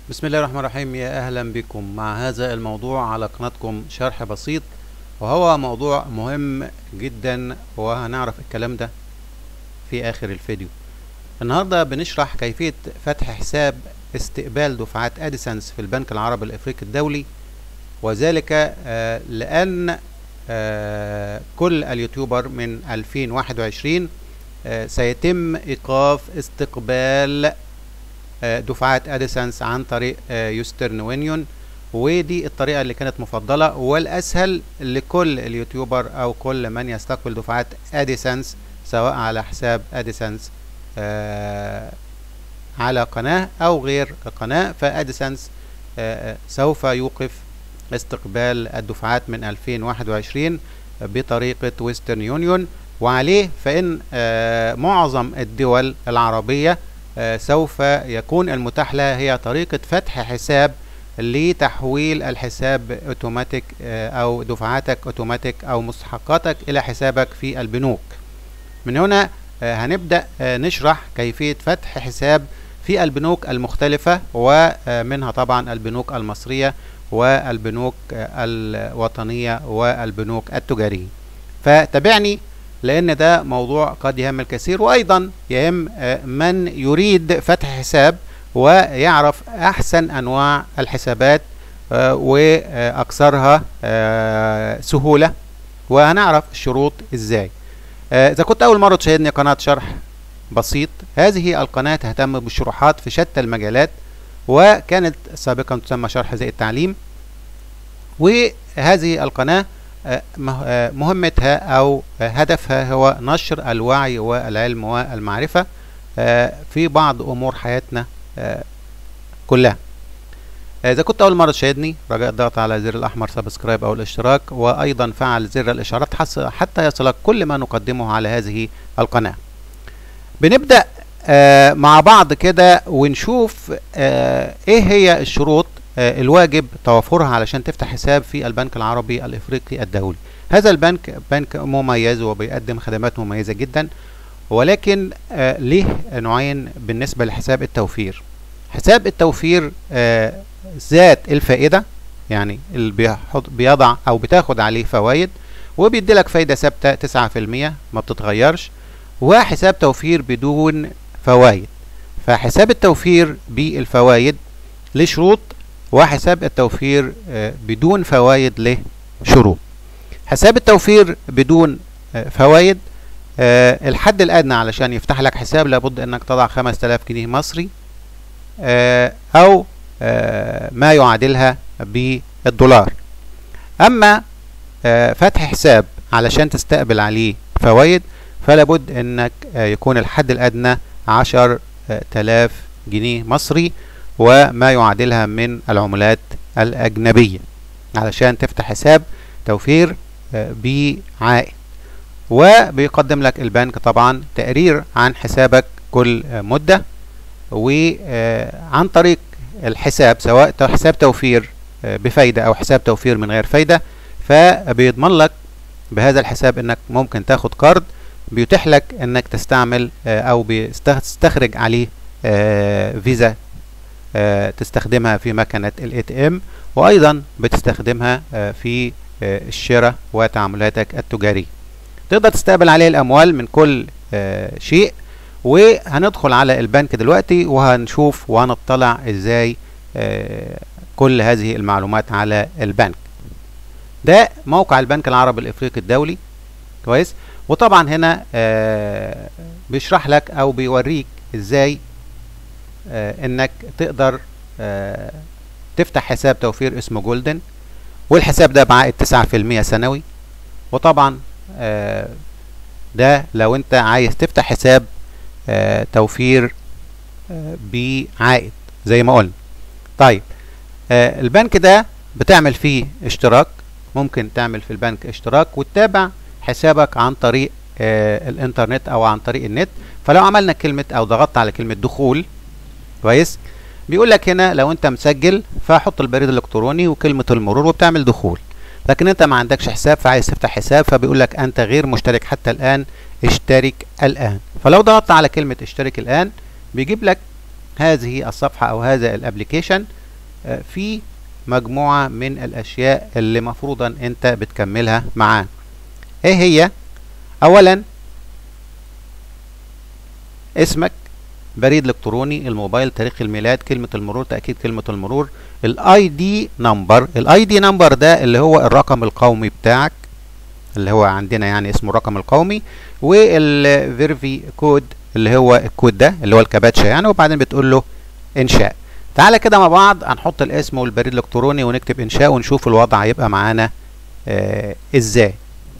بسم الله الرحمن الرحيم يا اهلا بكم مع هذا الموضوع على قناتكم شرح بسيط وهو موضوع مهم جدا وهنعرف الكلام ده في اخر الفيديو النهارده بنشرح كيفية فتح حساب استقبال دفعات اديسنس في البنك العربي الافريقي الدولي وذلك آه لان آه كل اليوتيوبر من 2021 آه سيتم ايقاف استقبال دفعات اديسنس عن طريق يوسترن وينيون ودي الطريقة اللي كانت مفضلة والأسهل لكل اليوتيوبر أو كل من يستقبل دفعات اديسنس سواء على حساب اديسنس على قناة أو غير قناة فاديسنس سوف يوقف استقبال الدفعات من 2021 بطريقة ويسترن يونيون وعليه فإن معظم الدول العربية سوف يكون المتاح لها هي طريقة فتح حساب لتحويل الحساب اوتوماتيك او دفعاتك اوتوماتيك او مستحقاتك الى حسابك في البنوك من هنا هنبدأ نشرح كيفية فتح حساب في البنوك المختلفة ومنها طبعا البنوك المصرية والبنوك الوطنية والبنوك التجارية فتابعني لان ده موضوع قد يهم الكثير وايضا يهم من يريد فتح حساب ويعرف احسن انواع الحسابات واكثرها سهوله وهنعرف الشروط ازاي اذا كنت اول مره تشاهدني قناه شرح بسيط هذه القناه تهتم بالشروحات في شتى المجالات وكانت سابقا تسمى شرح زي التعليم وهذه القناه مهمتها او هدفها هو نشر الوعي والعلم والمعرفة في بعض امور حياتنا كلها اذا كنت اول مرة تشاهدني رجاء الضغط على زر الاحمر سبسكرايب او الاشتراك وايضا فعل زر الاشارات حتى يصلك كل ما نقدمه على هذه القناة بنبدأ مع بعض كده ونشوف ايه هي الشروط الواجب توفرها علشان تفتح حساب في البنك العربي الافريقي الدولي هذا البنك بنك مميز وبيقدم خدمات مميزة جدا ولكن آه ليه نوعين بالنسبة لحساب التوفير حساب التوفير آه ذات الفائدة يعني اللي بيضع او بتاخد عليه فوائد وبيدي لك فايدة ثابتة تسعة في المية ما بتتغيرش وحساب توفير بدون فوائد فحساب التوفير بالفوائد ليه شروط وحساب التوفير بدون فوائد له شروط حساب التوفير بدون فوائد الحد الادنى علشان يفتح لك حساب لابد انك تضع 5000 جنيه مصري او ما يعادلها بالدولار اما فتح حساب علشان تستقبل عليه فوائد فلابد انك يكون الحد الادنى 10000 جنيه مصري وما يعادلها من العملات الأجنبية علشان تفتح حساب توفير بعائد وبيقدم لك البنك طبعا تقرير عن حسابك كل مدة وعن طريق الحساب سواء حساب توفير بفايدة أو حساب توفير من غير فايدة فبيضمن لك بهذا الحساب انك ممكن تاخد كارد بيتيح لك انك تستعمل او تستخرج عليه فيزا تستخدمها في مكنة الاي تي ام وايضا بتستخدمها في الشراء وتعاملاتك التجارية تقدر تستقبل عليه الاموال من كل شيء وهندخل على البنك دلوقتي وهنشوف وهنطلع ازاي كل هذه المعلومات على البنك ده موقع البنك العربي الافريقي الدولي كويس وطبعا هنا بيشرح لك او بيوريك ازاي آه انك تقدر آه تفتح حساب توفير اسمه جولدن والحساب ده بعائد تسعة في المية سنوي وطبعا آه ده لو انت عايز تفتح حساب توفير بعائد زي ما قلنا طيب البنك ده بتعمل فيه اشتراك ممكن تعمل في البنك اشتراك وتتابع حسابك عن طريق الانترنت او عن طريق النت فلو عملنا كلمة او ضغطت على كلمة دخول كويس بيقول لك هنا لو انت مسجل فحط البريد الالكتروني وكلمه المرور وبتعمل دخول لكن انت ما عندكش حساب فعايز تفتح حساب فبيقول لك انت غير مشترك حتى الان اشترك الان فلو ضغطت على كلمه اشترك الان بيجيب لك هذه الصفحة او هذا الابليكيشن في مجموعة من الاشياء اللي مفروضا انت بتكملها معاه ايه هي اولا اسمك بريد الكتروني الموبايل تاريخ الميلاد كلمة المرور تأكيد كلمة المرور الاي دي نمبر الاي دي نمبر ده اللي هو الرقم القومي بتاعك اللي هو عندنا يعني اسمه الرقم القومي والفيرفي كود اللي هو الكود ده اللي هو الكباتشة يعني وبعدين بتقول له انشاء تعالى كده مع بعض هنحط الاسم والبريد الالكتروني ونكتب انشاء ونشوف الوضع هيبقى معانا آه ازاي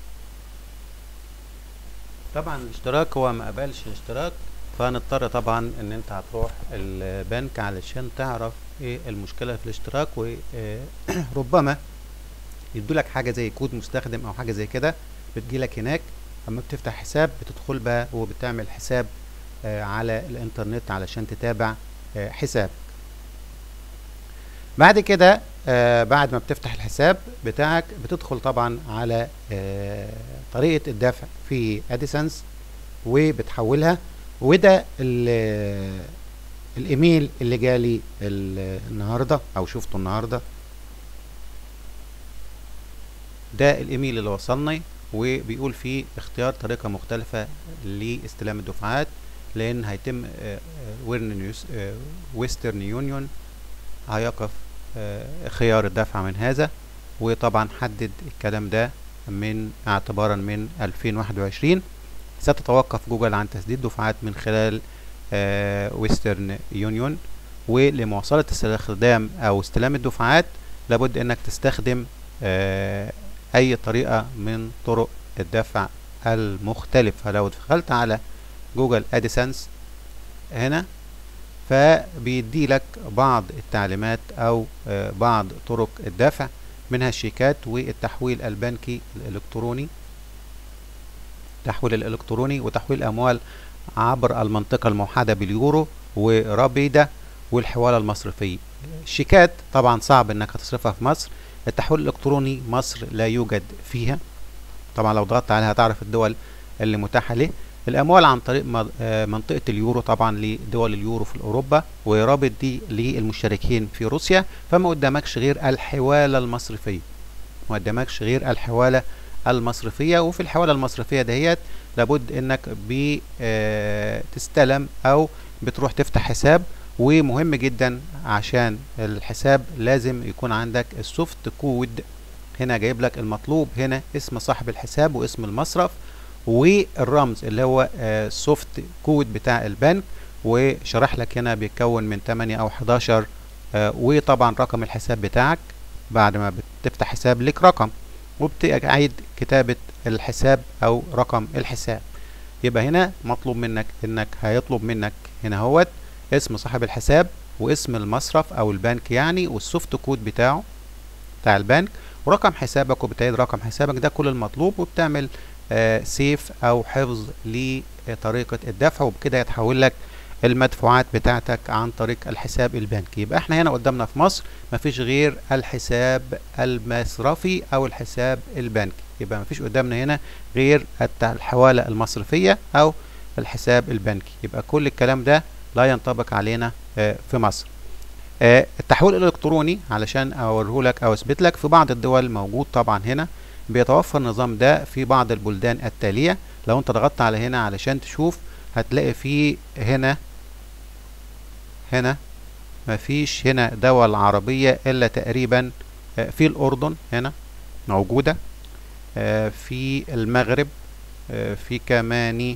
طبعا الاشتراك هو ما قبلش الاشتراك فهنضطر طبعا ان انت هتروح البنك علشان تعرف ايه المشكله في الاشتراك وربما يدولك حاجه زي كود مستخدم او حاجه زي كده بتجيلك هناك اما بتفتح حساب بتدخل بقى وبتعمل حساب آه على الانترنت علشان تتابع آه حسابك بعد كده آه بعد ما بتفتح الحساب بتاعك بتدخل طبعا على طريقه الدفع في اديسنس وبتحولها وده الايميل اللي جالي النهارده او شفته النهارده ده الايميل اللي وصلني وبيقول فيه اختيار طريقه مختلفه لاستلام الدفعات لان هيتم ويسترن يونيون هيقف خيار الدفع من هذا وطبعا حدد الكلام ده من اعتبارا من 2021 ستتوقف جوجل عن تسديد دفعات من خلال ويسترن يونيون ولمواصلة استخدام أو استلام الدفعات لابد أنك تستخدم آه أي طريقة من طرق الدفع المختلفة لو دخلت على جوجل أديسنس هنا فبيدي لك بعض التعليمات أو آه بعض طرق الدفع منها الشيكات والتحويل البنكي الإلكتروني التحويل الإلكتروني وتحويل أموال عبر المنطقة الموحدة باليورو ورابيدا والحوالة المصرفية الشيكات طبعا صعب انك تصرفها في مصر التحويل الالكتروني مصر لا يوجد فيها طبعا لو ضغطت عليها هتعرف الدول اللي متاحة ليه الاموال عن طريق منطقة اليورو طبعا لدول اليورو في اوروبا ورابط دي للمشتركين في روسيا فما قدامكش غير الحوالة المصرفية ما قدامكش غير الحوالة المصرفية وفي الحوالة المصرفية دهيت لابد انك بتستلم او بتروح تفتح حساب ومهم جدا عشان الحساب لازم يكون عندك السوفت كود هنا جايب لك المطلوب هنا اسم صاحب الحساب واسم المصرف والرمز اللي هو السوفت كود بتاع البنك وشرح لك هنا بيتكون من 8 او 11 وطبعا رقم الحساب بتاعك بعد ما بتفتح حساب لك رقم وبتعيد كتابة الحساب او رقم الحساب يبقى هنا مطلوب منك انك هيطلب منك هنا هوت اسم صاحب الحساب واسم المصرف او البنك يعني والسوفت كود بتاعه بتاع البنك ورقم حسابك وبتعيد رقم حسابك ده كل المطلوب وبتعمل آه سيف او حفظ لطريقة الدفع وبكده يتحول لك المدفوعات بتاعتك عن طريق الحساب البنكي يبقى احنا هنا قدامنا في مصر مفيش غير الحساب المصرفي او الحساب البنكي يبقى مفيش قدامنا هنا غير الحوالة المصرفية او الحساب البنكي يبقى كل الكلام ده لا ينطبق علينا اه في مصر اه التحويل الالكتروني علشان اوريه لك او اثبت لك في بعض الدول موجود طبعا هنا بيتوفر النظام ده في بعض البلدان التالية لو انت ضغطت على هنا علشان تشوف هتلاقي في هنا هنا مفيش هنا دول عربية الا تقريبا اه في الاردن هنا موجودة في المغرب في كمان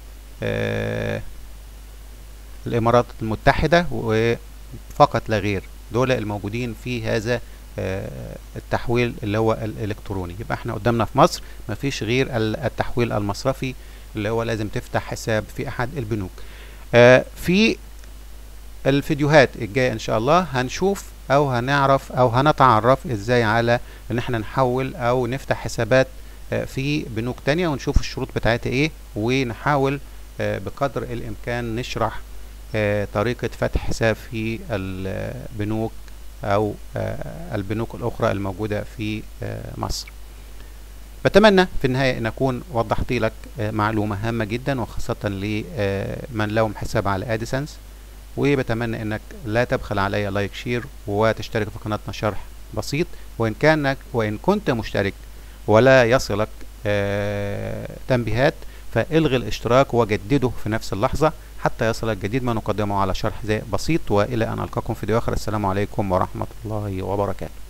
الامارات المتحدة وفقط لا غير دول الموجودين في هذا التحويل اللي هو الالكتروني يبقى احنا قدامنا في مصر مفيش غير التحويل المصرفي اللي هو لازم تفتح حساب في احد البنوك في الفيديوهات الجاية ان شاء الله هنشوف او هنعرف او هنتعرف ازاي على ان احنا نحول او نفتح حسابات في بنوك تانية ونشوف الشروط بتاعتها ايه ونحاول بقدر الامكان نشرح طريقة فتح حساب في البنوك او البنوك الاخرى الموجودة في مصر بتمنى في النهاية ان اكون وضحت لك معلومة هامة جدا وخاصة لمن لهم حساب على اديسنس وبتمنى انك لا تبخل علي لايك شير وتشترك في قناتنا شرح بسيط وان كانك وان كنت مشترك ولا يصلك آه تنبيهات فالغي الاشتراك وجدده في نفس اللحظة حتى يصلك جديد ما نقدمه على شرح زي بسيط والى ان القاكم في فيديو اخر السلام عليكم ورحمة الله وبركاته